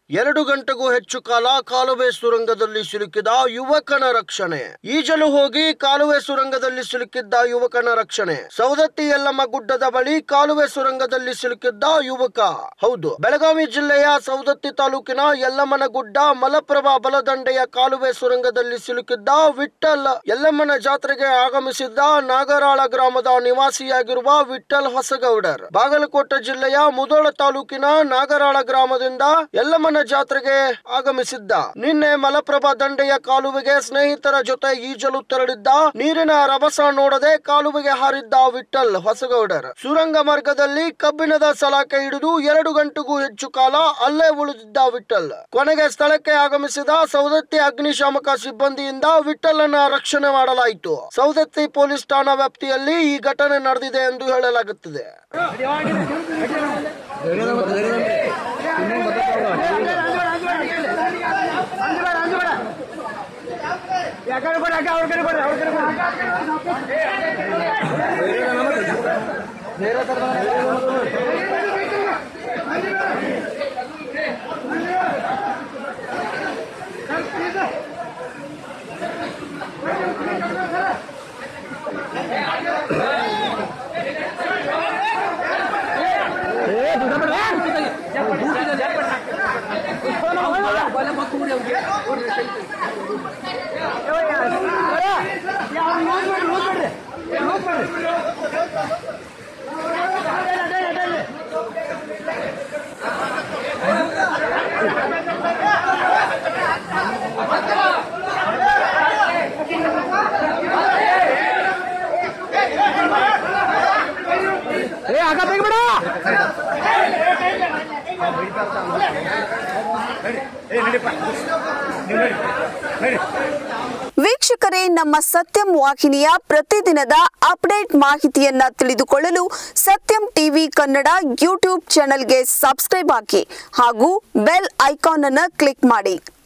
ಎರಡು ಗಂಟೆಗೂ ಹೆಚ್ಚು ಕಾಲ ಕಾಲುವೆ ಸುರಂಗದಲ್ಲಿ ಸಿಲುಕಿದ ಯುವಕನ ರಕ್ಷಣೆ ಈಜಲು ಹೋಗಿ ಕಾಲುವೆ ಸುರಂಗದಲ್ಲಿ ಸಿಲುಕಿದ್ದ ಯುವಕನ ರಕ್ಷಣೆ ಸೌದತ್ತಿ ಯಲ್ಲಮ್ಮ ಗುಡ್ಡದ ಬಳಿ ಕಾಲುವೆ ಸುರಂಗದಲ್ಲಿ ಸಿಲುಕಿದ್ದ ಯುವಕ ಹೌದು ಬೆಳಗಾವಿ ಜಿಲ್ಲೆಯ ಸೌದತ್ತಿ ತಾಲೂಕಿನ ಯಲ್ಲಮ್ಮನ ಗುಡ್ಡ ಮಲಪ್ರಭಾ ಬಲದಂಡೆಯ ಕಾಲುವೆ ಸುರಂಗದಲ್ಲಿ ಸಿಲುಕಿದ್ದ ವಿಠಲ್ ಯಲ್ಲಮ್ಮನ ಜಾತ್ರೆಗೆ ಆಗಮಿಸಿದ್ದ ನಾಗರಾಳ ಗ್ರಾಮದ ನಿವಾಸಿಯಾಗಿರುವ ವಿಠಲ್ ಹೊಸಗೌಡರ್ ಬಾಗಲಕೋಟೆ ಜಿಲ್ಲೆಯ ಮುದೋಳ ತಾಲೂಕಿನ ನಾಗರಾಳ ಗ್ರಾಮದಿಂದ ಯಲ್ಲಮ್ಮನ ಜಾತ್ರೆಗೆ ಆಗಮಿಸಿದ್ದ ನಿನ್ನೆ ಮಲಪ್ರಭಾ ದಂಡೆಯ ಕಾಲುವೆಗೆ ಸ್ನೇಹಿತರ ಜೊತೆ ಈಜಲು ತೆರಳಿದ್ದ ನೀರಿನ ರಭಸ ನೋಡದೆ ಕಾಲುವೆಗೆ ಹಾರಿದ್ದ ವಿಠಲ್ ಹೊಸಗೌಡರ್ ಸುರಂಗ ಮಾರ್ಗದಲ್ಲಿ ಕಬ್ಬಿಣದ ಸಲಾಕೆ ಹಿಡಿದು ಎರಡು ಗಂಟೆಗೂ ಹೆಚ್ಚು ಕಾಲ ಅಲ್ಲೇ ಉಳಿದಿದ್ದ ವಿಠಲ್ ಕೊನೆಗೆ ಸ್ಥಳಕ್ಕೆ ಆಗಮಿಸಿದ ಸೌದತ್ತಿ ಅಗ್ನಿಶಾಮಕ ಸಿಬ್ಬಂದಿಯಿಂದ ವಿಠಲನ್ನ ರಕ್ಷಣೆ ಮಾಡಲಾಯಿತು ಸೌದತ್ತಿ ಪೊಲೀಸ್ ಠಾಣಾ ವ್ಯಾಪ್ತಿಯಲ್ಲಿ ಈ ಘಟನೆ ನಡೆದಿದೆ ಎಂದು ಹೇಳಲಾಗುತ್ತಿದೆ ಯಾಕಡೆ ಕೊಡ ಅಕ್ಕ ಅವ್ರ ಕಡೆ ಕೊಡ ಅವ್ರ ಕಡೆ ಕೊಡ ಏ ಅಕ್ಕ ತೆಗಿಬಿಡ ವೀಕ್ಷಕರೇ ನಮ್ಮ ಸತ್ಯಂ ವಾಹಿನಿಯ ಪ್ರತಿದಿನದ ಅಪ್ಡೇಟ್ ಮಾಹಿತಿಯನ್ನ ತಿಳಿದುಕೊಳ್ಳಲು ಸತ್ಯಂ ಟಿವಿ ಕನ್ನಡ ಯೂಟ್ಯೂಬ್ ಚಾನೆಲ್ಗೆ ಸಬ್ಸ್ಕ್ರೈಬ್ ಹಾಕಿ ಹಾಗೂ ಬೆಲ್ ಐಕಾನ್ ಅನ್ನು ಕ್ಲಿಕ್ ಮಾಡಿ